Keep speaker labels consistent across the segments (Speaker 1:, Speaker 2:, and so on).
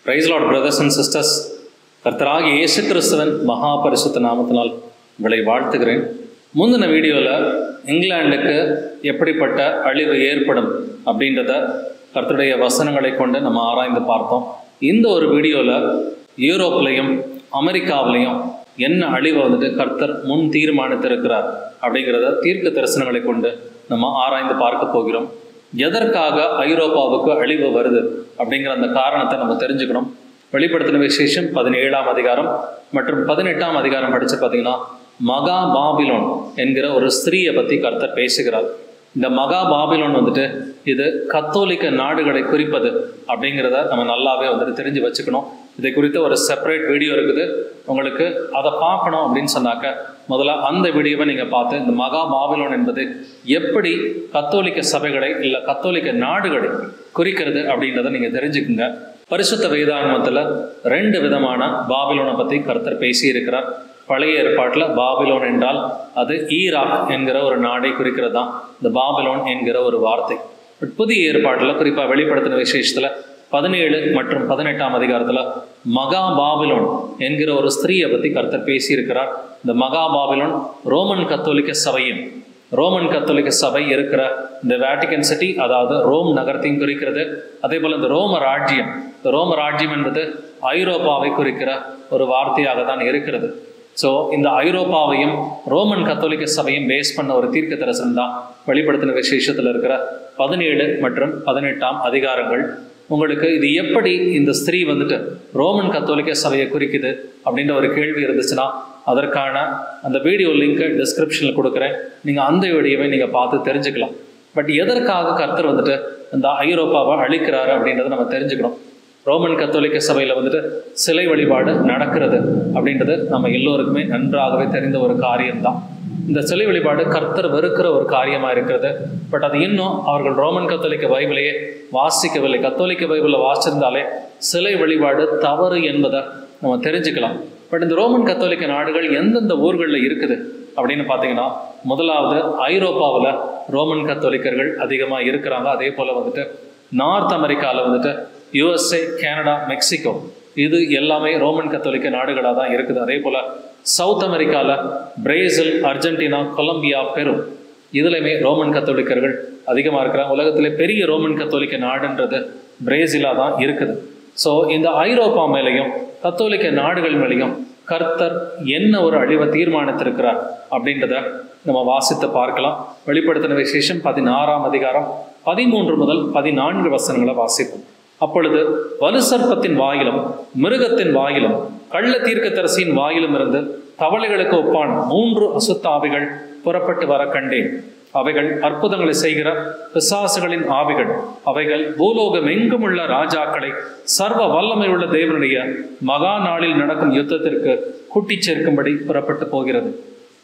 Speaker 1: price lord brothers and sisters கர்த்தராகிய இயேசு கிறிஸ்துவன் மகா பரிசுத்த நாமத்தினால் உங்களை வாழ்த்துகிறேன் முந்தின வீடியோவில் இங்கிலாந்துக்கு எப்படிப்பட்ட அழிவு ஏற்படும் அப்படின்றத கர்த்தருடைய வசனங்களை கொண்டு நம்ம ஆராய்ந்து பார்த்தோம் இந்த ஒரு வீடியோவில் யூரோப்லையும் அமெரிக்காவிலையும் என்ன அழிவை வந்துட்டு கர்த்தர் முன் தீர்மானித்திருக்கிறார் அப்படிங்கிறத தீர்க்க தரிசனங்களை கொண்டு நம்ம ஆராய்ந்து பார்க்க போகிறோம் எதற்காக ஐரோப்பாவுக்கு அழிவு வருது அப்படிங்கிற அந்த காரணத்தை நம்ம தெரிஞ்சுக்கணும் வெளிப்படுத்தின விசேஷம் பதினேழாம் அதிகாரம் மற்றும் பதினெட்டாம் அதிகாரம் படித்து பார்த்தீங்கன்னா மகா பாபிலோன் என்கிற ஒரு ஸ்திரீயை பற்றி கர்த்தர் பேசுகிறார் இந்த மகா பாபிலோன் வந்துட்டு இது கத்தோலிக்க நாடுகளை குறிப்பது அப்படிங்கிறத நம்ம நல்லாவே வந்துட்டு தெரிஞ்சு வச்சுக்கணும் இதை குறித்த ஒரு செப்பரேட் வீடியோ இருக்குது உங்களுக்கு அதை பார்க்கணும் அப்படின்னு சொன்னாக்க முதல்ல அந்த வீடியோவை நீங்கள் பார்த்து இந்த மகா பாபிலோன் என்பது எப்படி கத்தோலிக்க சபைகளை இல்லை கத்தோலிக்க நாடுகளை குறிக்கிறது அப்படின்றத நீங்கள் தெரிஞ்சுக்குங்க பரிசுத்த வேதாகமத்தில் ரெண்டு விதமான பாபிலோனை பற்றி கருத்தர் பேசியிருக்கிறார் பழைய ஏற்பாட்டில் பாபிலோன் என்றால் அது ஈராக் என்கிற ஒரு நாடை குறிக்கிறது தான் இந்த பாபிலோன் என்கிற ஒரு வார்த்தை பட் புதிய ஏற்பாட்டில் குறிப்பாக வெளிப்படுத்தின விசேஷத்தில் பதினேழு மற்றும் பதினெட்டாம் அதிகாரத்தில் மகா பாபிலோன் என்கிற ஒரு ஸ்திரீயை பற்றி கர்த்தர் பேசியிருக்கிறார் இந்த மகா பாபிலோன் ரோமன் கத்தோலிக்க சபையும் ரோமன் கத்தோலிக்க சபை இருக்கிற இந்த வேட்டிகன் சிட்டி அதாவது ரோம் நகரத்தையும் குறிக்கிறது அதே போல் இந்த ரோம ராஜ்யம் இந்த ரோம ராஜ்யம் என்பது ஐரோப்பாவை குறிக்கிற ஒரு வார்த்தையாக தான் இருக்கிறது ஸோ இந்த ஐரோப்பாவையும் ரோமன் கத்தோலிக்க சபையும் பேஸ் பண்ண ஒரு தீர்க்க தரிசனம் தான் வெளிப்படுத்தின விசேஷத்தில் இருக்கிற பதினேழு மற்றும் பதினெட்டாம் அதிகாரங்கள் உங்களுக்கு இது எப்படி இந்த ஸ்திரீ வந்துட்டு ரோமன் கத்தோலிக்க சபையை குறிக்குது அப்படின்ற ஒரு கேள்வி இருந்துச்சுன்னா அதற்கான அந்த வீடியோ லிங்க்கை டிஸ்கிரிப்ஷனில் கொடுக்குறேன் நீங்கள் அந்த வீடியோவை நீங்கள் பார்த்து தெரிஞ்சுக்கலாம் பட் எதற்காக கர்த்தர் வந்துட்டு இந்த ஐரோப்பாவை அழிக்கிறாரு அப்படின்றத நம்ம தெரிஞ்சுக்கணும் ரோமன் கத்தோலிக்க சபையில் வந்துட்டு சிலை வழிபாடு நடக்கிறது அப்படின்றது நம்ம எல்லோருக்குமே நன்றாகவே தெரிந்த ஒரு காரியம்தான் இந்த சிலை வழிபாடு கர்த்தர் வெறுக்கிற ஒரு காரியமாக இருக்கிறது பட் அது இன்னும் அவர்கள் ரோமன் கத்தோலிக்க பைபிளையே வாசிக்கவில்லை கத்தோலிக்க பைபிளில் வாசிச்சிருந்தாலே சிலை வழிபாடு தவறு என்பதை நம்ம தெரிஞ்சுக்கலாம் பட் இந்த ரோமன் கத்தோலிக்க நாடுகள் எந்தெந்த ஊர்களில் இருக்குது அப்படின்னு பார்த்தீங்கன்னா முதலாவது ஐரோப்பாவில் ரோமன் கத்தோலிக்கர்கள் அதிகமாக இருக்கிறாங்க அதே போல் வந்துட்டு நார்த் அமெரிக்காவில் வந்துட்டு யுஎஸ்ஏ கனடா மெக்சிகோ இது எல்லாமே ரோமன் கத்தோலிக்க நாடுகளாக தான் இருக்குது அதே போல் சவுத் அமெரிக்காவில் பிரேசில் அர்ஜென்டினா கொலம்பியா பெரு இதுலையுமே ரோமன் கத்தோலிக்கர்கள் அதிகமாக இருக்கிறாங்க உலகத்திலே பெரிய ரோமன் கத்தோலிக்க நாடுன்றது பிரேசிலாக தான் இருக்குது ஸோ இந்த ஐரோப்பா மேலேயும் கத்தோலிக்க நாடுகள் மேலேயும் கர்த்தர் என்ன ஒரு அழிவை தீர்மானித்திருக்கிறார் அப்படின்றத நம்ம வாசித்து பார்க்கலாம் வெளிப்படுத்தின விசேஷம் பதினாறாம் அதிகாரம் பதிமூன்று முதல் பதினான்கு வசனங்களை வாசிப்போம் அப்பொழுது வலுசர்ப்பத்தின் வாயிலும் மிருகத்தின் வாயிலும் கள்ள தீர்க்கத்தரசியின் வாயிலும் இருந்து தவளைகளுக்கு ஒப்பான மூன்று அசுத்தாவிகள் புறப்பட்டு வர கண்டேன் அவைகள் அற்புதங்களை செய்கிற பிசாசுகளின் ஆவிகள் அவைகள் பூலோகம் எங்கும் உள்ள ராஜாக்களை சர்வ வல்லமை உள்ள தேவனுடைய மகா நாளில் நடக்கும் யுத்தத்திற்கு கூட்டிச் சேர்க்கும்படி புறப்பட்டு போகிறது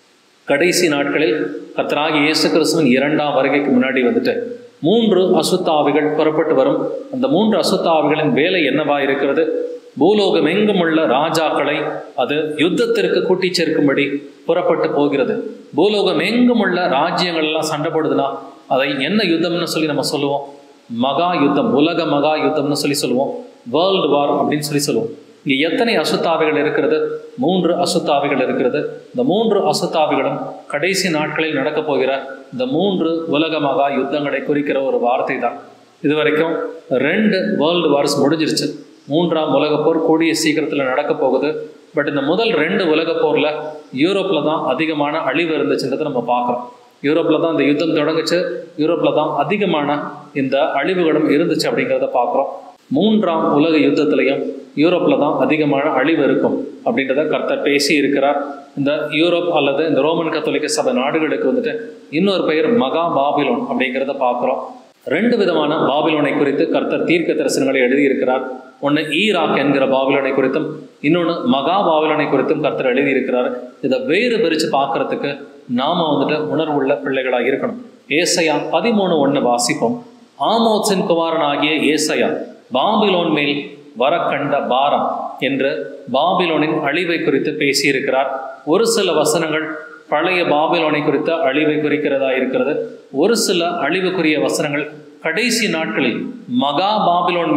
Speaker 1: கடைசி நாட்களில் கர்த்தராகி இயேசு கிறிஸ்துவின் இரண்டாம் வருகைக்கு முன்னாடி வந்துட்டு மூன்று அசுத்தாவிகள் புறப்பட்டு வரும் அந்த மூன்று அசுத்தாவிகளின் வேலை என்னவா இருக்கிறது பூலோகம் எங்கும் உள்ள ராஜாக்களை அது யுத்தத்திற்கு கூட்டி சேர்க்கும்படி புறப்பட்டு போகிறது பூலோகம் எங்கும் உள்ள ராஜ்யங்கள் எல்லாம் சண்டை போடுதுன்னா அதை என்ன யுத்தம்னு சொல்லி நம்ம சொல்லுவோம் மகா யுத்தம் உலக மகா யுத்தம்னு சொல்லி சொல்லுவோம் வேர்ல்டு வார் அப்படின்னு சொல்லி சொல்லுவோம் இங்கே எத்தனை அசுத்தாவிகள் இருக்கிறது மூன்று அசுத்தாவிகள் இருக்கிறது இந்த மூன்று அசுத்தாவிகளும் கடைசி நாட்களில் நடக்கப் போகிற இந்த மூன்று உலக மகா யுத்தங்களை குறிக்கிற ஒரு வார்த்தை தான் இது வரைக்கும் ரெண்டு வேர்ல்டு வார்ஸ் முடிஞ்சிருச்சு மூன்றாம் உலகப் போர் கூடிய சீக்கிரத்தில் நடக்க போகுது பட் இந்த முதல் ரெண்டு உலகப் போரில் யூரோப்பில் தான் அதிகமான அழிவு இருந்துச்சுன்றதை நம்ம பார்க்குறோம் யூரோப்பில் தான் இந்த யுத்தம் தொடங்குச்சு யூரோப்பில் தான் அதிகமான இந்த அழிவுகளும் இருந்துச்சு அப்படிங்கிறத பார்க்குறோம் மூன்றாம் உலக யுத்தத்திலையும் யூரோப்பில் தான் அதிகமான அழிவு இருக்கும் அப்படின்றத கர்த்தர் பேசி இருக்கிறார் இந்த யூரோப் அல்லது இந்த ரோமன் கத்தோலிக்க சபை நாடுகளுக்கு வந்துட்டு இன்னொரு பெயர் மகா பாபிலோன் அப்படிங்கிறத பார்க்குறோம் ரெண்டு விதமான பாபிலோனை குறித்து கர்த்தர் தீர்க்க தரிசனங்களை எழுதியிருக்கிறார் ஒன்று ஈராக் என்கிற பாபிலோனை குறித்தும் இன்னொன்று மகா பாபிலோனை குறித்தும் கர்த்தர் எழுதியிருக்கிறார் இதை வேறு பிரித்து பார்க்கறதுக்கு நாம வந்துட்டு உணர்வுள்ள பிள்ளைகளாக இருக்கணும் ஏசையா பதிமூணு ஒன்று வாசிப்போம் ஆமோத்ஸின் குமாரன் ஆகிய ஏசையா பாபிலோன் மேல் வர கண்ட பாரம் என்று பாபிலோனின் அழிவை குறித்து பேசியிருக்கிறார் ஒரு சில வசனங்கள் பழைய பாபிலோனை குறித்த அழிவை குறிக்கிறதா இருக்கிறது ஒரு சில அழிவுக்குரிய வசனங்கள் கடைசி நாட்களில் மகா பாபிலோன் மேல்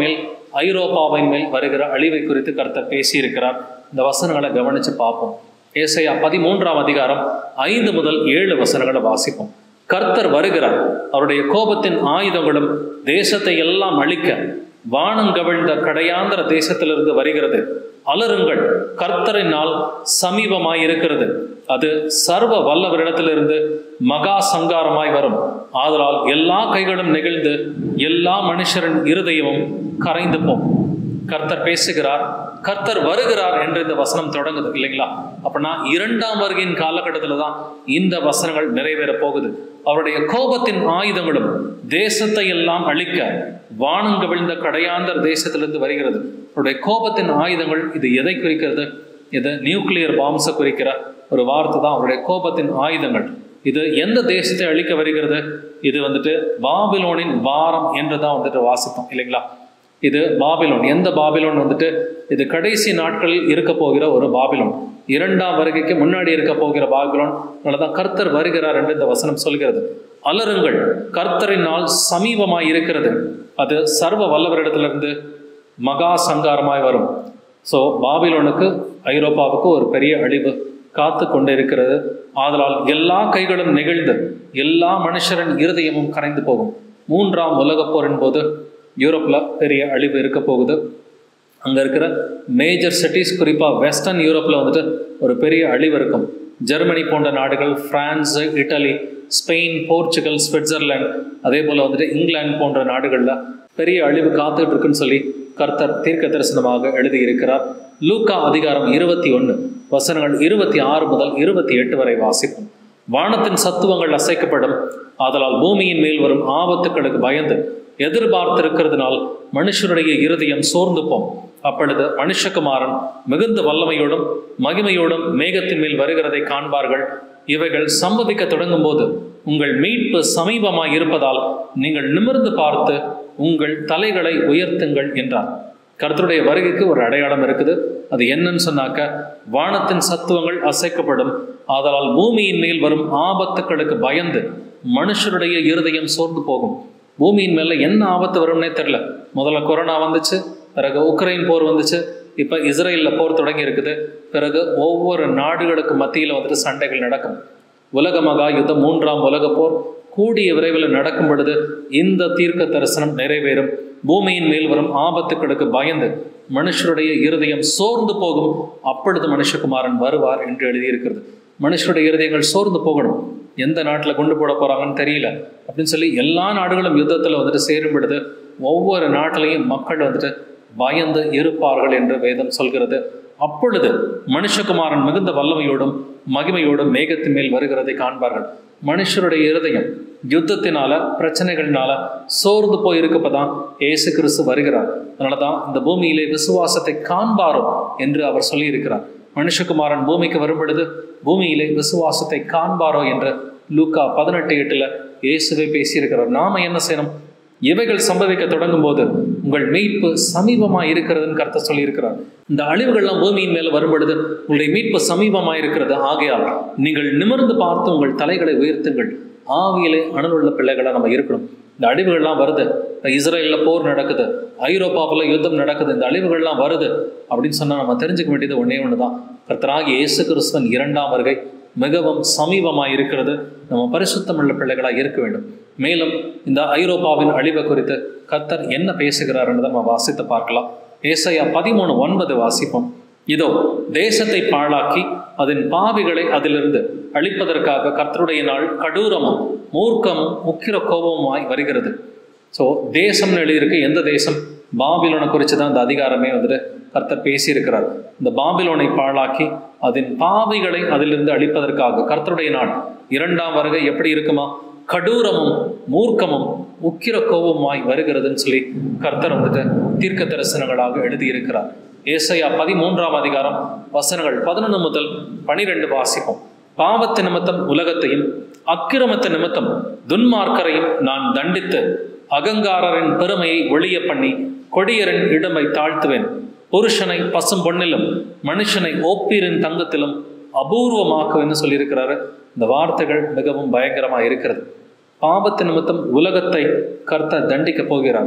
Speaker 1: ஐரோப்பாவின் மேல் வருகிற அழிவை குறித்து கர்த்தர் பேசியிருக்கிறார் இந்த வசனங்களை கவனித்து பார்ப்போம் ஏசையா பதிமூன்றாம் அதிகாரம் ஐந்து முதல் ஏழு வசனங்களை வாசிப்போம் கர்த்தர் வருகிறார் அவருடைய கோபத்தின் ஆயுதங்களும் தேசத்தை எல்லாம் அழிக்க வானங்கவிழ்ந்த கடையாந்திர தேசத்திலிருந்து வருகிறது அலருங்கள் கர்த்தரின் நாள் சமீபமாய் இருக்கிறது அது சர்வ வல்லவரிடத்திலிருந்து மகா சங்காரமாய் வரும் ஆதலால் எல்லா கைகளும் நெகிழ்ந்து எல்லா மனுஷரின் இருதயமும் கரைந்து போம் கர்த்தர் பேசுகிறார் கர்த்தர் வருகிறார் என்று இந்த வசனம் தொடங்குது இல்லைங்களா அப்படின்னா இரண்டாம் வருகையின் காலகட்டத்தில் தான் இந்த வசனங்கள் நிறைவேற போகுது அவருடைய கோபத்தின் ஆயுதங்களும் தேசத்தை எல்லாம் அழிக்க வானங்க விழுந்த கடையாந்தர் தேசத்திலிருந்து வருகிறது அவருடைய கோபத்தின் ஆயுதங்கள் இது எதை குறிக்கிறது இது நியூக்ளியர் பாம்ஸை குறிக்கிற ஒரு வார்த்தை தான் அவருடைய கோபத்தின் ஆயுதங்கள் இது எந்த தேசத்தை அழிக்க வருகிறது இது வந்துட்டு பாபிலோனின் வாரம் என்று தான் வந்துட்டு வாசித்தோம் இல்லைங்களா இது பாபிலோன் எந்த பாபிலோன் வந்துட்டு இது கடைசி நாட்களில் இருக்க போகிற ஒரு பாபிலோன் இரண்டாம் வருகைக்கு முன்னாடி இருக்க போகிற பாபிலோன் தான் கர்த்தர் வருகிறார் என்று இந்த வசனம் சொல்கிறது அலருங்கள் கர்த்தரின் நாள் சமீபமாய் இருக்கிறது அது சர்வ வல்லவரிடத்திலிருந்து மகா சங்காரமாய் வரும் ஸோ பாபிலோனுக்கு ஐரோப்பாவுக்கு ஒரு பெரிய அழிவு காத்து கொண்டு இருக்கிறது ஆதலால் எல்லா கைகளும் நெகிழ்ந்து எல்லா மனுஷரின் இருதயமும் கரைந்து போகும் மூன்றாம் உலகப் போரின் போது யூரோப்பில் பெரிய அழிவு இருக்க போகுது அங்கே இருக்கிற மேஜர் சிட்டிஸ் குறிப்பாக வெஸ்டர்ன் யூரோப்பில் வந்துட்டு ஒரு பெரிய அழிவு இருக்கும் ஜெர்மனி போன்ற நாடுகள் France Italy Spain Portugal Switzerland அதே போல் வந்துட்டு இங்கிலாந்து போன்ற நாடுகளில் பெரிய அழிவு காத்துட்டு இருக்குன்னு சொல்லி கர்த்தர் தீர்க்க தரிசனமாக எழுதியிருக்கிறார் லூக்கா அதிகாரம் இருபத்தி ஒன்று வசனங்கள் இருபத்தி ஆறு முதல் இருபத்தி எட்டு வரை வாசிப்போம் வானத்தின் சத்துவங்கள் அசைக்கப்படும் ஆதலால் பூமியின் மேல் வரும் ஆபத்துக்களுக்கு பயந்து எதிர்பார்த்திருக்கிறதுனால் மனுஷனுடைய இருதயம் சோர்ந்து போம் அப்பொழுது மனுஷகுமாரன் மிகுந்த வல்லமையோடும் மகிமையோடும் மேகத்தின் மேல் வருகிறதை காண்பார்கள் இவைகள் சம்பவிக்க தொடங்கும் போது உங்கள் மீட்பு சமீபமாய் இருப்பதால் நீங்கள் நிமிர்ந்து பார்த்து உங்கள் தலைகளை உயர்த்துங்கள் என்றார் கர்த்தருடைய வருகைக்கு ஒரு அடையாளம் இருக்குது அது என்னன்னு சொன்னாக்க வானத்தின் சத்துவங்கள் அசைக்கப்படும் ஆதலால் பூமியின் மேல் வரும் ஆபத்துக்களுக்கு பயந்து மனுஷருடைய இருதயம் சோர்ந்து போகும் பூமியின் மேல என்ன ஆபத்து வரும்னே தெரில முதல்ல கொரோனா வந்துச்சு பிறகு உக்ரைன் போர் வந்துச்சு இப்போ இஸ்ரேலில் போர் தொடங்கி இருக்குது பிறகு ஒவ்வொரு நாடுகளுக்கு மத்தியில் வந்துட்டு சண்டைகள் நடக்கும் உலக மகா யுத்தம் மூன்றாம் உலக போர் கூடிய விரைவில் நடக்கும் பொழுது இந்த தீர்க்க தரிசனம் நிறைவேறும் பூமியின் மேல் வரும் ஆபத்துக்களுக்கு பயந்து மனுஷருடைய இருதயம் சோர்ந்து போகும் அப்பொழுது மனுஷகுமாரன் வருவார் என்று எழுதியிருக்கிறது மனுஷருடைய இருதயங்கள் சோர்ந்து போகணும் எந்த நாட்டில் கொண்டு போட போகிறாங்கன்னு தெரியல அப்படின்னு சொல்லி எல்லா நாடுகளும் யுத்தத்தில் வந்துட்டு சேரும் பொழுது ஒவ்வொரு நாட்டிலையும் மக்கள் வந்துட்டு பயந்து இருப்பார்கள் என்று வேதம் சொல்கிறது அப்பொழுது மனுஷகுமாரன் மிகுந்த வல்லமையோடும் மகிமையோடும் மேகத்தின் மேல் வருகிறதை காண்பார்கள் மனுஷருடைய இருதயம் யுத்தத்தினால பிரச்சனைகள்னால சோர்ந்து போயிருக்கப்பதான் ஏசு கிறிஸ்து வருகிறார் அதனால தான் இந்த பூமியிலே விசுவாசத்தை காண்பாரோ என்று அவர் சொல்லியிருக்கிறார் மனுஷகுமாரன் பூமிக்கு வரும் பொழுது பூமியிலே விசுவாசத்தை காண்பாரோ என்று லூக்கா பதினெட்டு எட்டுல இயேசுவை பேசியிருக்கிறார் நாம என்ன செய்யணும் இவைகள் சம்பவிக்க தொடங்கும் போது உங்கள் மீட்பு சமீபமாக இருக்கிறதுன்னு கருத்தை சொல்லியிருக்கிறார் இந்த அழிவுகள்லாம் பூமியின் மேல வரும் பொழுது உங்களுடைய மீட்பு சமீபமாக இருக்கிறது ஆகையால் நீங்கள் நிமிர்ந்து பார்த்து உங்கள் தலைகளை உயர்த்துங்கள் ஆவியிலே அணுகுள்ள பிள்ளைகளை நம்ம இருக்கணும் இந்த அழிவுகள்லாம் வருது இஸ்ரேலில் போர் நடக்குது ஐரோப்பாவில் யுத்தம் நடக்குது இந்த அழிவுகள்லாம் வருது அப்படின்னு சொன்னால் நம்ம தெரிஞ்சுக்க வேண்டியது ஒன்றே ஒன்று தான் கர்த்தராகி இயேசு கிறிஸ்துவன் இரண்டாம் வருகை மிகவும் சமீபமாக இருக்கிறது நம்ம பரிசுத்தமுள்ள பிள்ளைகளாக இருக்க வேண்டும் மேலும் இந்த ஐரோப்பாவின் அழிவை குறித்து கர்த்தர் என்ன பேசுகிறார் என்றதை நம்ம வாசித்து பார்க்கலாம் ஏசையா பதிமூணு ஒன்பது வாசிப்போம் இதோ தேசத்தை பாழாக்கி அதன் பாவிகளை அதிலிருந்து அழிப்பதற்காக கர்த்தருடைய நாள் கடூரமும் மூர்க்கமும் முக்கிர கோபமுமாய் வருகிறது ஸோ தேசம்னு எழுதியிருக்கு எந்த தேசம் பாபிலோனை குறித்து தான் இந்த அதிகாரமே வந்துட்டு கர்த்தர் பேசியிருக்கிறார் இந்த பாபிலோனை பாழாக்கி அதன் பாவிகளை அதிலிருந்து அழிப்பதற்காக கர்த்தருடைய நாள் இரண்டாம் வருகை எப்படி இருக்குமா கடூரமும் மூர்க்கமும் உக்கிர கோபமாய் வருகிறதுன்னு சொல்லி கர்த்தர் வந்துட்டு தீர்க்க தரிசனங்களாக எழுதியிருக்கிறார் ஏசையா பதிமூன்றாம் அதிகாரம் வசனங்கள் பதினொன்று முதல் பனிரெண்டு வாசிப்போம் பாவத்து நிமித்தம் உலகத்தையும் அக்கிரமத்து நிமித்தம் துன்மார்க்கரையும் நான் தண்டித்து அகங்காரரின் பெருமையை ஒழிய பண்ணி கொடியரின் இடமை தாழ்த்துவேன் புருஷனை பசும் பொன்னிலும் மனுஷனை ஓப்பீரின் தங்கத்திலும் அபூர்வமாக்குவேன்னு சொல்லியிருக்கிறாரு இந்த வார்த்தைகள் மிகவும் பயங்கரமாக இருக்கிறது பாவத்து நிமித்தம் உலகத்தை கர்த்தர் தண்டிக்க போகிறார்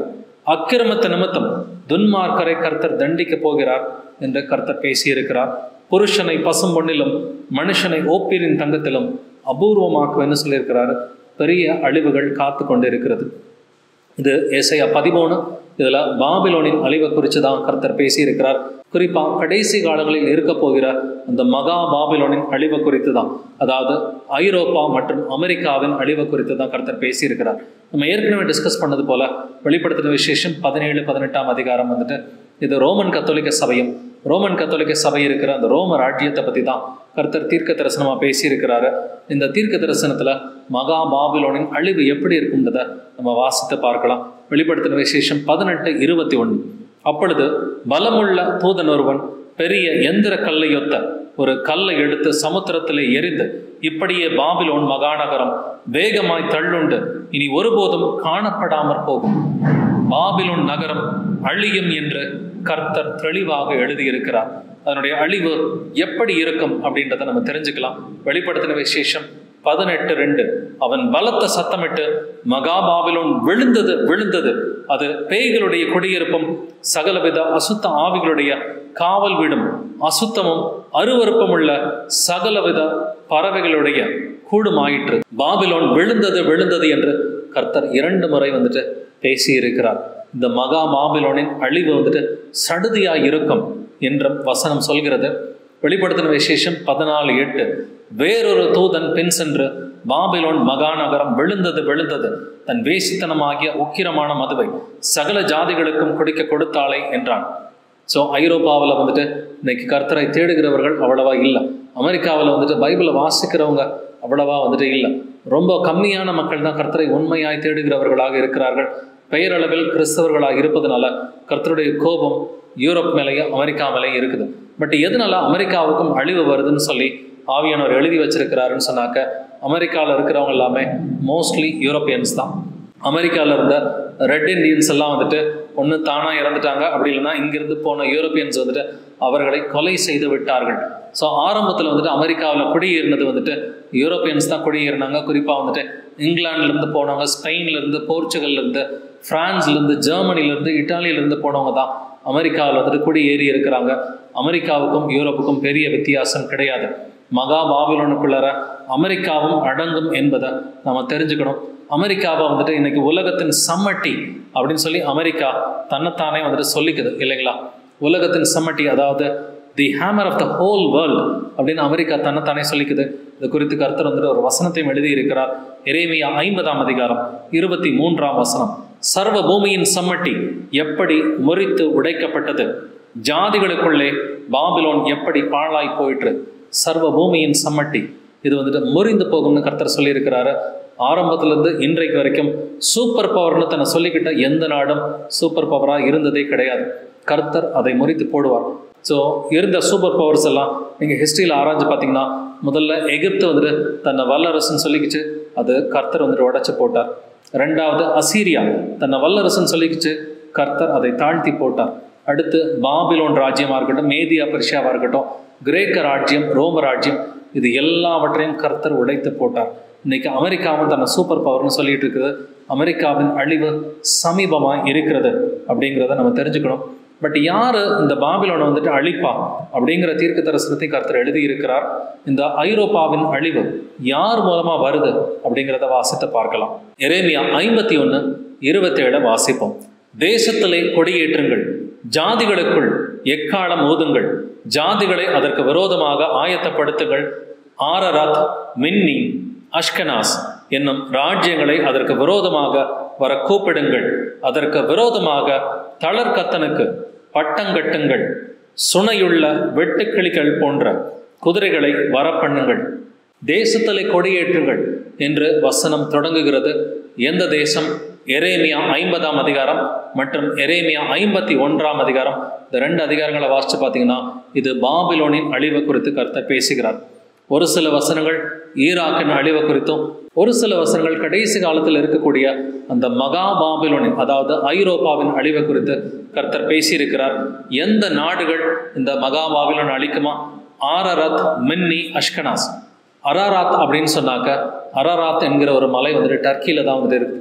Speaker 1: அக்கிரமத்த நிமித்தம் துன்மார்க்கரை கர்த்தர் தண்டிக்க போகிறார் என்று கர்த்தர் பேசியிருக்கிறார் புருஷனை பசும் பொன்னிலும் மனுஷனை ஓப்பீரின் தங்கத்திலும் அபூர்வமாக்குவேன்னு சொல்லியிருக்கிறார் பெரிய அழிவுகள் காத்து கொண்டு இருக்கிறது இது ஏசையா பதிமூணு இதில் பாபிலோனின் அழிவை குறித்து தான் கர்த்தர் பேசியிருக்கிறார் குறிப்பாக கடைசி காலங்களில் இருக்க போகிற அந்த மகா பாபிலோனின் அழிவை குறித்து தான் அதாவது ஐரோப்பா மற்றும் அமெரிக்காவின் அழிவை குறித்து தான் கர்த்தர் பேசியிருக்கிறார் நம்ம ஏற்கனவே டிஸ்கஸ் பண்ணது போல வெளிப்படுத்தின விசேஷம் பதினேழு பதினெட்டாம் அதிகாரம் வந்துட்டு இது ரோமன் கத்தோலிக்க சபையும் ரோமன் கத்தோலிக்க சபை இருக்கிற அந்த ரோம ராஜ்யத்தை பற்றி தான் கர்த்தர் தீர்க்க தரிசனமாக பேசியிருக்கிறாரு இந்த தீர்க்க தரிசனத்தில் மகா பாபிலோனின் அழிவு எப்படி இருக்குன்றதை நம்ம வாசித்து பார்க்கலாம் வெளிப்படுத்தின விசேஷம் பதினெட்டு இருபத்தி ஒன்று அப்பொழுது பலமுள்ள தூதன் ஒருவன் பெரிய எந்திர கல்லையொத்த ஒரு கல்லை எடுத்து சமுத்திரத்திலே எரிந்து இப்படியே பாபிலோன் மகாநகரம் வேகமாய் தள்ளுண்டு இனி ஒருபோதும் காணப்படாமற் போகும் பாபிலோன் நகரம் அழியும் என்று கர்த்தர் தெளிவாக எழுதியிருக்கிறார் அதனுடைய அழிவு எப்படி இருக்கும் அப்படின்றத நம்ம தெரிஞ்சுக்கலாம் வெளிப்படுத்தின விசேஷம் பதினெட்டு ரெண்டு அவன் பலத்த சத்தமிட்டு மகாபாபிலோன் விழுந்தது விழுந்தது அது பேய்களுடைய குடியிருப்பும் சகலவித அசுத்த ஆவிகளுடைய காவல் வீடும் அசுத்தமும் அருவருப்பும் உள்ள சகலவித பறவைகளுடைய கூடுமாயிற்று பாபிலோன் விழுந்தது விழுந்தது என்று கர்த்தர் இரண்டு முறை வந்துட்டு பேசி இருக்கிறார் இந்த மகா பாபிலோனின் அழிவு வந்துட்டு சடுதியா இருக்கும் என்றும் வசனம் சொல்கிறது வெளிப்படுத்தின விசேஷம் பதினாலு எட்டு வேறொரு தூதன் பின் சென்று பாபிலோன் மகாநகரம் விழுந்தது விழுந்தது தன் வேசித்தனமாகிய உக்கிரமான மதுவை சகல ஜாதிகளுக்கும் குடிக்க கொடுத்தாளே என்றான் ஸோ ஐரோப்பாவில் வந்துட்டு இன்னைக்கு கர்த்தரை தேடுகிறவர்கள் அவ்வளவா இல்லை அமெரிக்காவில் வந்துட்டு பைபிளை வாசிக்கிறவங்க அவ்வளவா வந்துட்டு இல்லை ரொம்ப கம்மியான மக்கள் தான் கர்த்தரை உண்மையாய் தேடுகிறவர்களாக இருக்கிறார்கள் பெயரளவில் கிறிஸ்தவர்களாக இருப்பதனால கர்த்தருடைய கோபம் யூரோப் மேலேயும் அமெரிக்கா மேலேயும் இருக்குது பட் எதனால அமெரிக்காவுக்கும் அழிவு வருதுன்னு சொல்லி ஆவியானவர் எழுதி வச்சிருக்கிறாருன்னு சொன்னாக்க அமெரிக்காவில் இருக்கிறவங்க எல்லாமே மோஸ்ட்லி யூரோப்பியன்ஸ் தான் அமெரிக்காவில் இருந்த ரெட் இண்டியன்ஸ் எல்லாம் வந்துட்டு ஒன்று தானாக இறந்துட்டாங்க அப்படி இல்லைன்னா இங்கிருந்து போன யூரோப்பியன்ஸ் வந்துட்டு அவர்களை கொலை செய்து விட்டார்கள் ஸோ ஆரம்பத்தில் வந்துட்டு அமெரிக்காவில் குடியேறினது வந்துட்டு யூரோப்பியன்ஸ் தான் குடியேறினாங்க குறிப்பாக வந்துட்டு இங்கிலாந்துலேருந்து போனவங்க ஸ்பெயின்லேருந்து போர்ச்சுகல்லேருந்து ஃப்ரான்ஸ்லேருந்து ஜெர்மனிலேருந்து இட்டாலியிலேருந்து போனவங்க தான் அமெரிக்காவில் வந்துட்டு குடியேறி இருக்கிறாங்க அமெரிக்காவுக்கும் யூரோப்புக்கும் பெரிய வித்தியாசம் கிடையாது மகா பாபிலோனுக்குள்ளார அமெரிக்காவும் அடங்கும் என்பதை நம்ம தெரிஞ்சுக்கணும் அமெரிக்காவை வந்துட்டு இன்னைக்கு உலகத்தின் சம்மட்டி அப்படின்னு சொல்லி அமெரிக்கா தன்னைத்தானே வந்துட்டு சொல்லிக்குது இல்லைங்களா உலகத்தின் சம்மட்டி அதாவது the hammer of the whole world அப்படின்னு அமெரிக்கா தன்னைத்தானே சொல்லிக்குது இது குறித்து கருத்தர் வந்துட்டு ஒரு வசனத்தையும் எழுதியிருக்கிறார் எரேமியா ஐம்பதாம் அதிகாரம் இருபத்தி மூன்றாம் வசனம் சர்வ பூமியின் சம்மட்டி எப்படி முறித்து உடைக்கப்பட்டது ஜாதிகளுக்குள்ளே பாபிலோன் எப்படி பாழாய் போயிற்று சர்வ பூமியின் சம்மட்டி இது வந்துட்டு முறிந்து போகும்னு கர்த்தர் சொல்லியிருக்கிறாரு ஆரம்பத்திலிருந்து இன்றைக்கு வரைக்கும் சூப்பர் பவர்னு தன்னை சொல்லிக்கிட்ட எந்த நாடும் சூப்பர் பவராக இருந்ததே கிடையாது கர்த்தர் அதை முறித்து போடுவார் ஸோ இருந்த சூப்பர் பவர்ஸ் எல்லாம் நீங்கள் ஹிஸ்ட்ரியில் ஆராய்ஞ்சு பார்த்தீங்கன்னா முதல்ல எகிப்து வந்துட்டு தன்னை வல்லரசுன்னு சொல்லிக்கிச்சு அது கர்த்தர் வந்துட்டு உடைச்சு போட்டார் ரெண்டாவது அசீரியா தன்னை வல்லரசுன்னு சொல்லிக்கிச்சு கர்த்தர் அதை தாழ்த்தி போட்டார் அடுத்து பாபிலோன் ராஜ்யமாக இருக்கட்டும் மேதியா பர்ஷியாவாக இருக்கட்டும் கிரேக்க ராஜ்யம் ரோம ராஜ்யம் இது எல்லாவற்றையும் கர்த்தர் உடைத்து போட்டார் இன்னைக்கு அமெரிக்காவும் தன்னை சூப்பர் பவர்னு சொல்லிட்டு இருக்குது அமெரிக்காவின் அழிவு சமீபமாக இருக்கிறது அப்படிங்கிறத நம்ம தெரிஞ்சுக்கணும் பட் யாரு இந்த பாபிலோனை வந்துட்டு அழிப்பா அப்படிங்கிற தீர்க்க தரிசனத்தை கர்த்தர் எழுதி இருக்கிறார் இந்த ஐரோப்பாவின் அழிவு யார் மூலமா வருது அப்படிங்கிறத வாசித்து பார்க்கலாம் எரேமியா ஐம்பத்தி ஒன்று இருபத்தேழை வாசிப்போம் தேசத்திலே கொடியேற்றுங்கள் ஜாதிகளுக்குள் எக்காலம் ஊதுங்கள் ஜாதிகளை அதற்கு விரோதமாக ஆயத்தப்படுத்துங்கள் ஆரராத் மின்னி அஷ்கனாஸ் என்னும் ராஜ்யங்களை அதற்கு விரோதமாக வர கூப்பிடுங்கள் அதற்கு விரோதமாக தளர்கத்தனுக்கு பட்டங்கட்டுங்கள் சுனையுள்ள வெட்டுக்கிளிகள் போன்ற குதிரைகளை வரப்பண்ணுங்கள் தேசத்திலே கொடியேற்றுங்கள் என்று வசனம் தொடங்குகிறது எந்த தேசம் எரேமியா ஐம்பதாம் அதிகாரம் மற்றும் எரேமியா ஐம்பத்தி ஒன்றாம் அதிகாரம் இந்த ரெண்டு அதிகாரங்களை வாசித்து பார்த்தீங்கன்னா இது பாபிலோனின் அழிவு குறித்து கருத்தை பேசுகிறார் ஒரு சில வசனங்கள் ஈராக்கின் அழிவு குறித்தும் ஒரு சில வசனங்கள் கடைசி காலத்தில் இருக்கக்கூடிய அந்த மகா பாபிலோனின் அதாவது ஐரோப்பாவின் அழிவு குறித்து கர்த்தர் பேசியிருக்கிறார் எந்த நாடுகள் இந்த மகா பாபிலோன் அழிக்குமா ஆரரத் மின்னி அஷ்கனாஸ் அராராத் அப்படின்னு சொன்னாக்க அராராத் என்கிற ஒரு மலை வந்துட்டு டர்க்கியில் தான் வந்துட்டு இருக்குது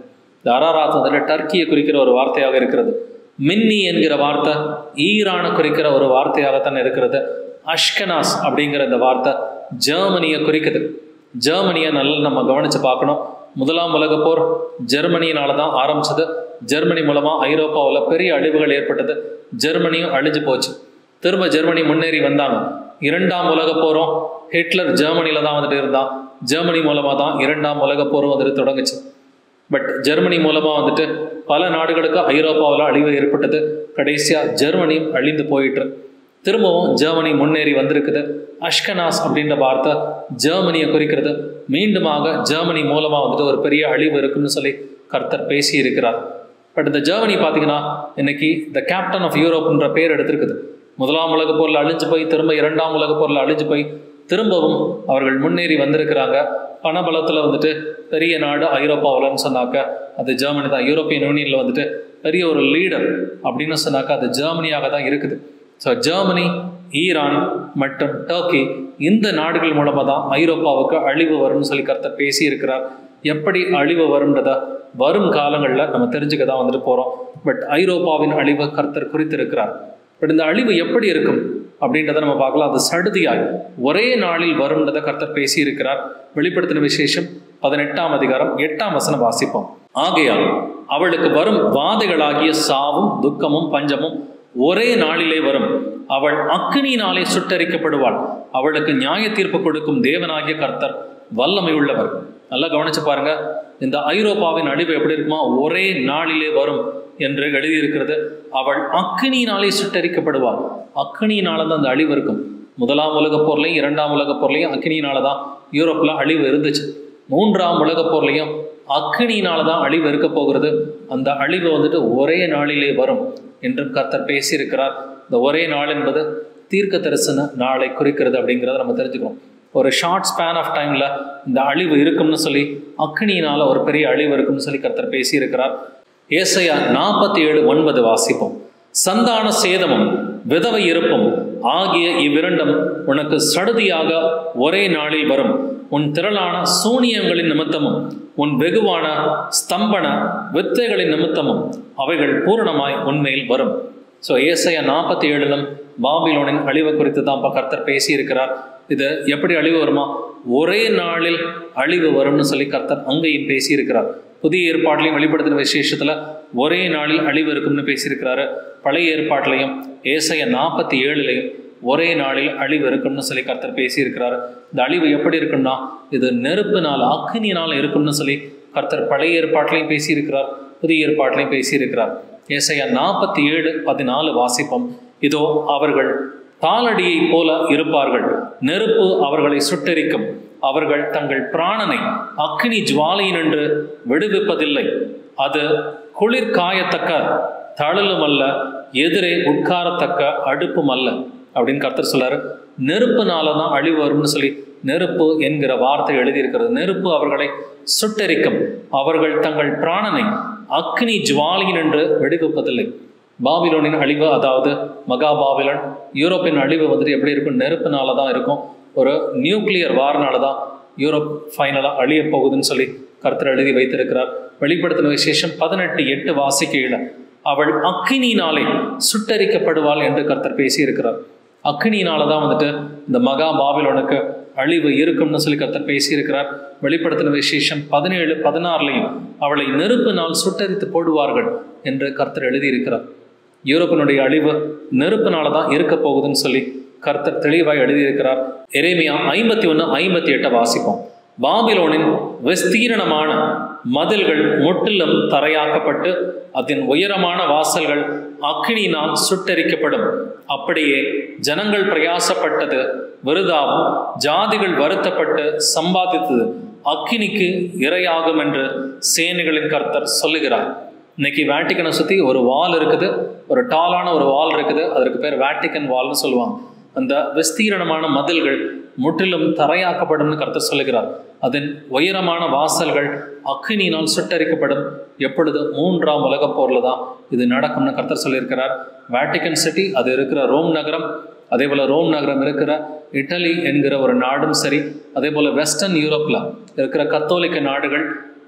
Speaker 1: இந்த அராராத் வந்துட்டு டர்க்கியை குறிக்கிற ஒரு வார்த்தையாக இருக்கிறது மின்னி என்கிற வார்த்தை ஈரானை குறிக்கிற ஒரு வார்த்தையாகத்தான் இருக்கிறது அஷ்கனாஸ் அப்படிங்கிற இந்த வார்த்தை ஜெர்மனியை குறிக்குது ஜெர்மனியை நல்லா நம்ம கவனித்து பார்க்கணும் முதலாம் உலகப் போர் ஜெர்மனியினால தான் ஆரம்பிச்சது ஜெர்மனி மூலமாக ஐரோப்பாவில் பெரிய அழிவுகள் ஏற்பட்டது ஜெர்மனியும் அழிஞ்சு போச்சு திரும்ப ஜெர்மனி முன்னேறி வந்தாங்க இரண்டாம் உலகப் போரும் ஹிட்லர் ஜெர்மனியில் தான் வந்துட்டு இருந்தான் ஜெர்மனி மூலமாக தான் இரண்டாம் உலகப் போரும் வந்துட்டு தொடங்குச்சு பட் ஜெர்மனி மூலமாக வந்துட்டு பல நாடுகளுக்கு ஐரோப்பாவில் அழிவு ஏற்பட்டது கடைசியாக ஜெர்மனியும் அழிந்து போயிட்டு திரும்பவும் ஜெர்மனி முன்னேறி வந்திருக்குது அஷ்கனாஸ் அப்படின்ற வார்த்தை ஜெர்மனியை குறிக்கிறது மீண்டுமாக ஜெர்மனி மூலமாக வந்துட்டு ஒரு பெரிய அழிவு இருக்குன்னு சொல்லி கர்த்தர் பேசி இருக்கிறார் பட் இந்த ஜெர்மனி பார்த்தீங்கன்னா இன்னைக்கு த கேப்டன் ஆஃப் யூரோப்ன்ற பேர் எடுத்திருக்குது முதலாம் உலகப் போரில் அழிஞ்சு போய் திரும்ப இரண்டாம் உலகப் போரில் அழிஞ்சு போய் திரும்பவும் அவர்கள் முன்னேறி வந்திருக்கிறாங்க பணபலத்தில் வந்துட்டு பெரிய நாடு ஐரோப்பாவில்னு சொன்னாக்க அது ஜெர்மனி தான் யூரோப்பியன் யூனியனில் வந்துட்டு பெரிய ஒரு லீடர் அப்படின்னு சொன்னாக்க அது ஜெர்மனியாக தான் இருக்குது ஸோ ஜெர்மனி ஈரான் மற்றும் டர்க்கி இந்த நாடுகள் மூலமாக தான் ஐரோப்பாவுக்கு அழிவு வரும்னு சொல்லி கருத்தர் பேசி இருக்கிறார் எப்படி அழிவு வரும்ன்றத வரும் காலங்களில் நம்ம தெரிஞ்சுக்க தான் வந்துட்டு போகிறோம் பட் ஐரோப்பாவின் அழிவை கர்த்தர் குறித்திருக்கிறார் பட் இந்த அழிவு எப்படி இருக்கும் அப்படின்றத நம்ம பார்க்கலாம் அது சடுதியாய் ஒரே நாளில் வரும்ன்றத கர்த்தர் பேசி இருக்கிறார் வெளிப்படுத்தின விசேஷம் பதினெட்டாம் அதிகாரம் எட்டாம் வசனம் வாசிப்போம் ஆகையால் அவளுக்கு வரும் வாதைகளாகிய சாவும் துக்கமும் பஞ்சமும் ஒரே நாளிலே வரும் அவள் அக்கினியினாலே சுட்டரிக்கப்படுவாள் அவளுக்கு நியாய தீர்ப்பு கொடுக்கும் தேவனாகிய கர்த்தர் வல்லமை உள்ளவர் நல்லா கவனிச்சு பாருங்க இந்த ஐரோப்பாவின் அழிவு எப்படி இருக்குமா ஒரே நாளிலே வரும் என்று எழுதியிருக்கிறது அவள் அக்கினியினாலே சுட்டரிக்கப்படுவாள் அக்கினியினால தான் அந்த அழிவு இருக்கும் முதலாம் உலகப் போர்லையும் இரண்டாம் உலகப் போர்லையும் அக்கினியினால தான் யூரோப்பில் அழிவு இருந்துச்சு மூன்றாம் உலகப் போர்லையும் அக்கினியினால தான் அழிவு இருக்க போகிறது அந்த அழிவு வந்துட்டு ஒரே நாளிலே வரும் என்றும் கர்த்தர் பேசியிருக்கிறார் இந்த ஒரே நாள் என்பது தீர்க்க தரிசன நாளை குறிக்கிறது அப்படிங்கிறத நம்ம தெரிஞ்சுக்கிறோம் ஒரு ஷார்ட் ஸ்பேன் ஆஃப் டைமில் இந்த அழிவு இருக்கும்னு சொல்லி அக்னியினால் ஒரு பெரிய அழிவு இருக்கும்னு சொல்லி கர்த்தர் பேசியிருக்கிறார் ஏசையா நாற்பத்தி ஏழு ஒன்பது வாசிப்போம் சந்தான சேதமும் விதவை இருப்பும் ஆகிய இவ்விரண்டும் உனக்கு சடுதியாக ஒரே நாளில் வரும் உன் திரளான சூனியங்களின் நிமித்தமும் உன் வெகுவான ஸ்தம்பன வித்தைகளின் நிமித்தமும் அவைகள் பூரணமாய் உன்மேல் வரும் ஸோ ஏசையா நாற்பத்தி ஏழிலும் பாபிலோனின் அழிவு குறித்து தான் இப்போ கர்த்தர் பேசியிருக்கிறார் இது எப்படி அழிவு வருமா ஒரே நாளில் அழிவு வரும்னு சொல்லி கர்த்தர் அங்கேயும் பேசியிருக்கிறார் புதிய ஏற்பாட்டிலையும் வெளிப்படுத்தின விசேஷத்தில் ஒரே நாளில் அழிவு இருக்கும்னு பேசியிருக்கிறாரு பழைய ஏற்பாட்டிலையும் ஏசைய நாற்பத்தி ஏழுலையும் ஒரே நாளில் அழிவு இருக்கும்னு சொல்லி கர்த்தர் பேசியிருக்கிறார் இந்த அழிவு எப்படி இருக்கும்னா இது நெருப்பினால் அக்னியினால் இருக்கும்னு சொல்லி கர்த்தர் பழைய ஏற்பாட்டிலையும் பேசியிருக்கிறார் புதிய ஏற்பாட்டிலையும் பேசியிருக்கிறார் ஏசையா நாற்பத்தி ஏழு பதினாலு வாசிப்போம் இதோ அவர்கள் தாளடியைப் போல இருப்பார்கள் நெருப்பு அவர்களை சுட்டெரிக்கும் அவர்கள் தங்கள் பிராணனை அக்னி ஜுவாலையினின்று விடுவிப்பதில்லை அது குளிர் காயத்தக்க தழலும் அல்ல எதிரே உட்காரத்தக்க அடுப்பும் அல்ல அப்படின்னு கர்த்தர் சொல்றாரு நெருப்புனால தான் அழிவு வரும்னு சொல்லி நெருப்பு என்கிற வார்த்தை எழுதியிருக்கிறது நெருப்பு அவர்களை சுட்டெரிக்கும் அவர்கள் தங்கள் பிராணனை அக்னி ஜுவாலியின் என்று வெடிவிப்பதில்லை பாபிலோனின் அழிவு அதாவது மகா பாபிலோன் யூரோப்பின் அழிவு வந்துட்டு எப்படி இருக்கும் நெருப்புனால தான் இருக்கும் ஒரு நியூக்ளியர் வார்னால தான் யூரோப் ஃபைனலாக அழிய போகுதுன்னு சொல்லி கர்த்தர் எழுதி வைத்திருக்கிறார் வெளிப்படுத்தின விசேஷம் பதினெட்டு எட்டு வாசிக்கையில் அவள் அக்கினியினாலே சுட்டரிக்கப்படுவாள் என்று கர்த்தர் பேசியிருக்கிறார் அக்னியினால தான் வந்துட்டு இந்த மகா பாபிலோனுக்கு அழிவு இருக்கும்னு சொல்லி கர்த்தர் பேசியிருக்கிறார் வெளிப்படுத்தின விசேஷம் பதினேழு பதினாறுலையும் அவளை நெருப்பினால் சுட்டரித்து போடுவார்கள் என்று கர்த்தர் எழுதியிருக்கிறார் யூரோப்பினுடைய அழிவு நெருப்பினால தான் இருக்க போகுதுன்னு சொல்லி கர்த்தர் தெளிவாய் எழுதியிருக்கிறார் எரேமியா ஐம்பத்தி ஒன்று ஐம்பத்தி எட்டை வாசிப்போம் பாபிலோனின் விஸ்தீரணமான மதில்கள் முற்றிலும் தரையாக்கப்பட்டு அதன் உயரமான வாசல்கள் அக்னியினால் சுட்டரிக்கப்படும் அப்படியே ஜனங்கள் பிரயாசப்பட்டது விருதாவும் ஜாதிகள் வருத்தப்பட்டு சம்பாதித்தது அக்கினிக்கு இரையாகும் என்று சேனைகளின் கர்த்தர் சொல்லுகிறார் இன்னைக்கு வேட்டிக்கனை சுற்றி ஒரு வால் இருக்குது ஒரு டாலான ஒரு வால் இருக்குது அதற்கு பேர் வேட்டிக்கன் வால்னு சொல்லுவாங்க அந்த விஸ்தீரணமான மதில்கள் முற்றிலும் தரையாக்கப்படும்னு கருத்து சொல்லுகிறார் அதன் உயரமான வாசல்கள் அக்னியினால் சுட்டரிக்கப்படும் எப்பொழுது மூன்றாம் உலகப் போரில் தான் இது நடக்கும்னு கருத்தர் சொல்லியிருக்கிறார் வேட்டிக்கன் சிட்டி அது இருக்கிற ரோம் நகரம் அதே போல் ரோம் நகரம் இருக்கிற இட்டலி என்கிற ஒரு நாடும் சரி அதே போல் வெஸ்டர்ன் யூரோப்பில் இருக்கிற கத்தோலிக்க நாடுகள்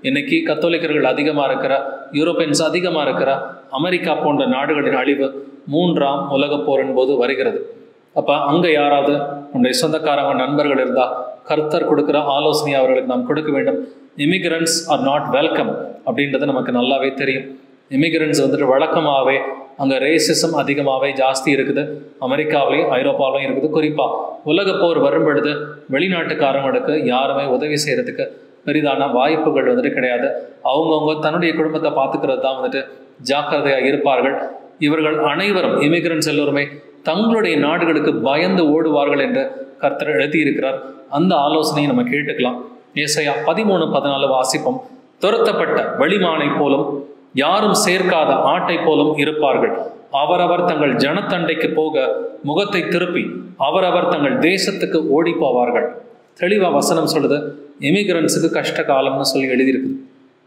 Speaker 1: இன்னைக்கு கத்தோலிக்கர்கள் அதிகமாக இருக்கிற யூரோப்பியன்ஸ் அதிகமாக இருக்கிற அமெரிக்கா போன்ற நாடுகளின் அழிவு மூன்றாம் உலகப் போரின் போது வருகிறது அப்போ அங்கே யாராவது நம்முடைய சொந்தக்காரங்க நண்பர்கள் இருந்தால் கர்த்தர் கொடுக்குற ஆலோசனையை அவர்களுக்கு நாம் கொடுக்க வேண்டும் இமிகிரண்ட்ஸ் ஆர் நாட் வெல்கம் அப்படின்றது நமக்கு நல்லாவே தெரியும் இமிகிரண்ட்ஸ் வந்துட்டு வழக்கமாகவே அங்கே ரேசிசம் அதிகமாகவே ஜாஸ்தி இருக்குது அமெரிக்காவிலையும் ஐரோப்பாவிலையும் இருக்குது குறிப்பாக உலகப் போர் வரும் பொழுது வெளிநாட்டுக்காரங்களுக்கு யாருமே உதவி செய்கிறதுக்கு பெரிதான வாய்ப்புகள் வந்துட்டு கிடையாது அவங்கவுங்க தன்னுடைய குடும்பத்தை பார்த்துக்கிறது தான் வந்துட்டு ஜாக்கிரதையாக இருப்பார்கள் இவர்கள் அனைவரும் இமிகிரண்ட்ஸ் எல்லோருமே தங்களுடைய நாடுகளுக்கு பயந்து ஓடுவார்கள் என்று கர்த்தர் எழுதியிருக்கிறார் அந்த ஆலோசனையை நம்ம கேட்டுக்கலாம் ஏசையா பதிமூணு பதினாலு வாசிப்போம் துரத்தப்பட்ட வெளிமானை போலும் யாரும் சேர்க்காத ஆட்டை போலும் இருப்பார்கள் அவரவர் தங்கள் ஜனத்தண்டைக்கு போக முகத்தை திருப்பி அவரவர் தங்கள் தேசத்துக்கு ஓடி போவார்கள் தெளிவா வசனம் சொல்லுது இமிகிரண்ட்ஸுக்கு கஷ்ட காலம்னு சொல்லி எழுதியிருக்குது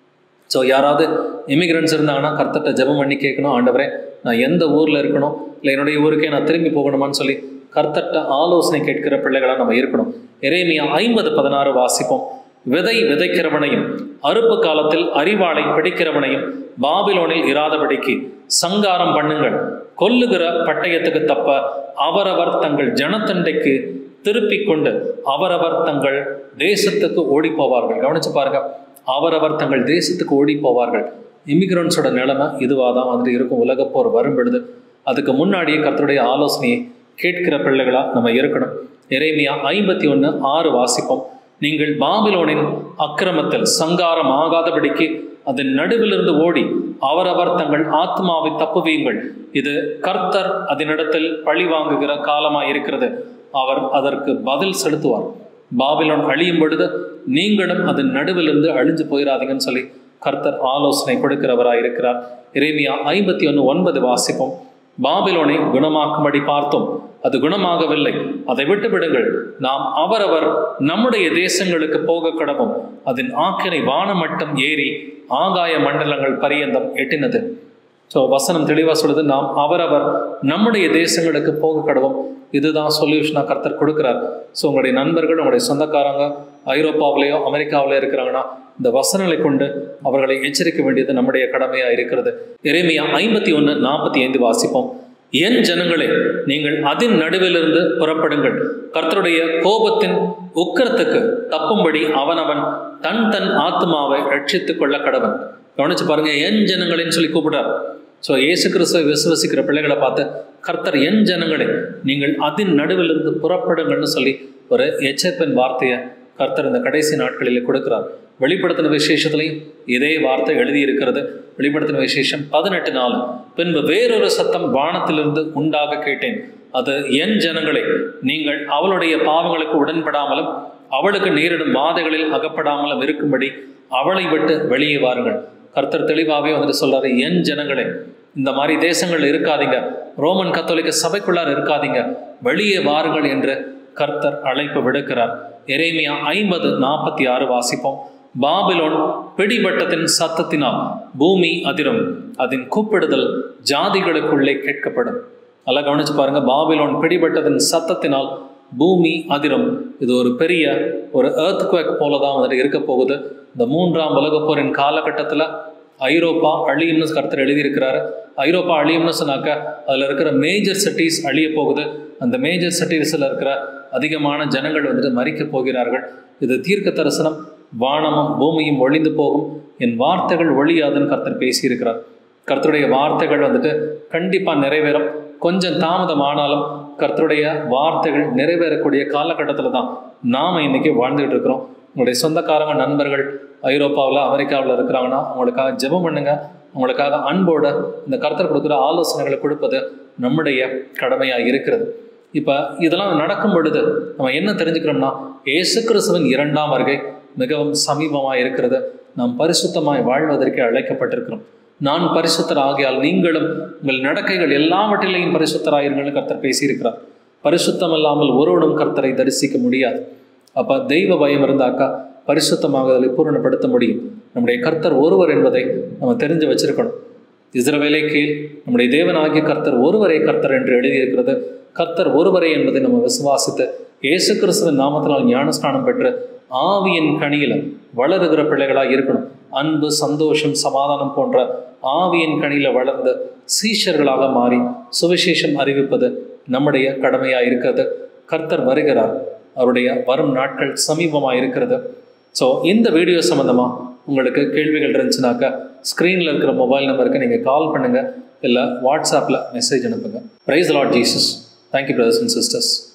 Speaker 1: ஸோ யாராவது இமிகிரண்ட்ஸ் இருந்தாங்கன்னா கர்த்தட்ட ஜெபம் பண்ணி கேட்கணும் ஆண்டவரே நான் எந்த ஊரில் இருக்கணும் இல்லை என்னுடைய ஊருக்கே நான் திரும்பி போகணுமான்னு சொல்லி கர்த்தட்ட ஆலோசனை கேட்கிற பிள்ளைகளாக நம்ம இருக்கணும் எரேமியா ஐம்பது பதினாறு வாசிப்போம் விதை விதைக்கிறவனையும் அறுப்பு காலத்தில் அறிவாளை பிடிக்கிறவனையும் பாபிலோனில் இராதபடிக்கு சங்காரம் பண்ணுங்கள் கொல்லுகிற பட்டயத்துக்கு தப்ப அவரவர் தங்கள் ஜனத்தண்டைக்கு திருப்பிக் கொண்டு அவரவர் தங்கள் தேசத்துக்கு ஓடி போவார்கள் கவனிச்சு பாருங்க அவரவர் தங்கள் தேசத்துக்கு ஓடி போவார்கள் இமிகிரண்ட்ஸோட நிலைமை இதுவாக தான் வந்துட்டு இருக்கும் உலகப்போர் வரும் பொழுது அதுக்கு முன்னாடியே கர்த்தருடைய ஆலோசனையை கேட்கிற பிள்ளைகளா நம்ம இருக்கணும் எரேமியா ஐம்பத்தி ஒன்று ஆறு வாசிப்போம் நீங்கள் பாபிலோனின் அக்கிரமத்தில் சங்காரம் ஆகாதபடிக்கு அதன் நடுவிலிருந்து ஓடி அவரவர் தங்கள் ஆத்மாவை தப்புவீங்கள் இது கர்த்தர் அதனிடத்தில் பழி வாங்குகிற காலமா இருக்கிறது அவர் அதற்கு பதில் செலுத்துவார் பாபிலோன் அழியும் பொழுது நீங்களும் அதன் நடுவிலிருந்து அழிஞ்சு போயிடாதீங்கன்னு சொல்லி கர்த்தர் ஆலோசனை கொடுக்கிறவராய் இருக்கிறார் இறைமையா ஐம்பத்தி ஒன்று ஒன்பது வாசிப்போம் பாபிலோனை குணமாக்கும்படி பார்த்தோம் அது குணமாகவில்லை அதை விட்டு விடுங்கள் நாம் அவரவர் நம்முடைய தேசங்களுக்கு போக கடவும் அதன் ஆக்கினை வானமட்டம் ஏறி ஆகாய மண்டலங்கள் பரியந்தம் எட்டினது ஸோ வசனம் தெளிவாக சொல்லுது நாம் அவரவர் நம்முடைய தேசங்களுக்கு போக கடவும் இதுதான் சொல்யூஷனாக கர்த்தர் கொடுக்குறார் ஸோ உங்களுடைய நண்பர்கள் உங்களுடைய சொந்தக்காரங்க ஐரோப்பாவிலேயோ அமெரிக்காவிலேயோ இருக்கிறாங்கன்னா இந்த வசனங்களை கொண்டு அவர்களை எச்சரிக்க வேண்டியது நம்முடைய கடமையாக இருக்கிறது எரேமியா ஐம்பத்தி ஒன்று நாற்பத்தி ஐந்து வாசிப்போம் என் ஜனங்களே நீங்கள் அதின் நடுவிலிருந்து புறப்படுங்கள் கர்த்தருடைய கோபத்தின் உக்கரத்துக்கு தப்பும்படி அவனவன் தன் தன் ஆத்மாவை ரட்சித்துக் கொள்ள கடவன் கவனிச்சு பாருங்க என் ஜனங்களேன்னு சொல்லி கூப்பிடுறார் ஸோ இயேசு கிறிஸ்துவை விசுவசிக்கிற பிள்ளைகளை பார்த்து கர்த்தர் என் ஜனங்களே நீங்கள் அதின் நடுவிலிருந்து புறப்படுங்கள்னு சொல்லி ஒரு எச்சரிப்பின் வார்த்தையை கர்த்தர் இந்த கடைசி நாட்களில் கொடுக்கிறார் வெளிப்படுத்தின விசேஷத்துலையும் இதே வார்த்தை எழுதியிருக்கிறது வெளிப்படுத்தின விசேஷம் பதினெட்டு நாள் பின்பு வேறொரு சத்தம் வானத்திலிருந்து உண்டாக கேட்டேன் அது என் ஜனங்களே நீங்கள் அவளுடைய பாவங்களுக்கு உடன்படாமலும் அவளுக்கு நேரிடும் பாதைகளில் அகப்படாமலும் இருக்கும்படி அவளை விட்டு வெளியே வாருங்கள் கர்த்தர் தெளிவாகவே வந்துட்டு சொல்றாரு என் ஜனங்களே இந்த மாதிரி தேசங்கள் இருக்காதீங்க ரோமன் கத்தோலிக்க சபைக்குள்ளார் இருக்காதீங்க வெளியே வாருங்கள் என்று கர்த்தர் அழைப்பு விடுக்கிறார் எரேமியா ஐம்பது நாற்பத்தி ஆறு வாசிப்போம் பாபிலோன் பிடிபட்டத்தின் சத்தத்தினால் பூமி அதிரும் அதன் கூப்பிடுதல் ஜாதிகளுக்குள்ளே கேட்கப்படும் நல்லா கவனிச்சு பாருங்க பாபிலோன் பிடிபட்டதன் சத்தத்தினால் பூமி அதிரும் இது ஒரு பெரிய ஒரு ஏர்த் குவேக் போல தான் வந்துட்டு இருக்க போகுது இந்த மூன்றாம் உலகப் போரின் காலகட்டத்தில் ஐரோப்பா அழியும்னு கருத்தர் எழுதியிருக்கிறாரு ஐரோப்பா அழியும்னு சொன்னாக்க அதில் இருக்கிற மேஜர் சிட்டிஸ் அழிய போகுது அந்த மேஜர் சிட்டிஸில் இருக்கிற அதிகமான ஜனங்கள் வந்துட்டு மறிக்க போகிறார்கள் இது தீர்க்க தரிசனம் வானமும் பூமியும் ஒளிந்து போகும் என் வார்த்தைகள் ஒழியாதுன்னு கர்த்தர் பேசியிருக்கிறார் கர்த்தருடைய வார்த்தைகள் வந்துட்டு கண்டிப்பாக நிறைவேறும் கொஞ்சம் தாமதமானாலும் கர்த்தருடைய வார்த்தைகள் நிறைவேறக்கூடிய காலகட்டத்தில் தான் நாம் இன்னைக்கு வாழ்ந்துகிட்டு இருக்கிறோம் உங்களுடைய சொந்தக்காரங்க நண்பர்கள் ஐரோப்பாவில் அமெரிக்காவில் இருக்கிறாங்கன்னா அவங்களுக்காக ஜெபம் பண்ணுங்க அவங்களுக்காக அன்போட இந்த கர்த்தர் கொடுக்குற ஆலோசனைகளை கொடுப்பது நம்முடைய கடமையாக இருக்கிறது இப்போ இதெல்லாம் நடக்கும் பொழுது நம்ம என்ன தெரிஞ்சுக்கிறோம்னா ஏசு கிறிஸ்துவின் இரண்டாம் வருகை மிகவும் சமீபமாக இருக்கிறது நாம் பரிசுத்தமாய் வாழ்வதற்கு அழைக்கப்பட்டிருக்கிறோம் நான் பரிசுத்தர் ஆகியால் நீங்களும் உங்கள் நடக்கைகள் எல்லாவற்றிலையும் பரிசுத்தராயிருங்கள் கர்த்தர் பேசியிருக்கிறார் பரிசுத்தம் இல்லாமல் ஒருவனும் கர்த்தரை தரிசிக்க முடியாது அப்போ தெய்வ பயம் இருந்தாக்கா பரிசுத்தமாகுதலை பூரணப்படுத்த முடியும் நம்முடைய கர்த்தர் ஒருவர் என்பதை நம்ம தெரிஞ்சு வச்சிருக்கணும் இஸ்ரவேலே கீழ் நம்முடைய தேவனாகிய கர்த்தர் ஒருவரே கர்த்தர் என்று எழுதியிருக்கிறது கர்த்தர் ஒருவரே என்பதை நம்ம விசுவாசித்து இயேசு கிறிஸ்துவின் நாமத்தினால் ஞானஸ்நானம் பெற்று ஆவியின் கனியில வளருகிற பிள்ளைகளாக இருக்கணும் அன்பு சந்தோஷம் சமாதானம் போன்ற ஆவியின் கனியில் வளர்ந்த சீஷர்களாக மாறி சுவிசேஷம் அறிவிப்பது நம்முடைய கடமையாக இருக்கிறது கர்த்தர் வருகிறார் அவருடைய வரும் நாட்கள் சமீபமாக இருக்கிறது ஸோ இந்த வீடியோ சம்மந்தமாக உங்களுக்கு கேள்விகள் இருந்துச்சுனாக்கா ஸ்க்ரீனில் இருக்கிற மொபைல் நம்பருக்கு நீங்கள் கால் பண்ணுங்கள் இல்லை வாட்ஸ்அப்பில் மெசேஜ் அனுப்புங்க praise lord Jesus thank you brothers and sisters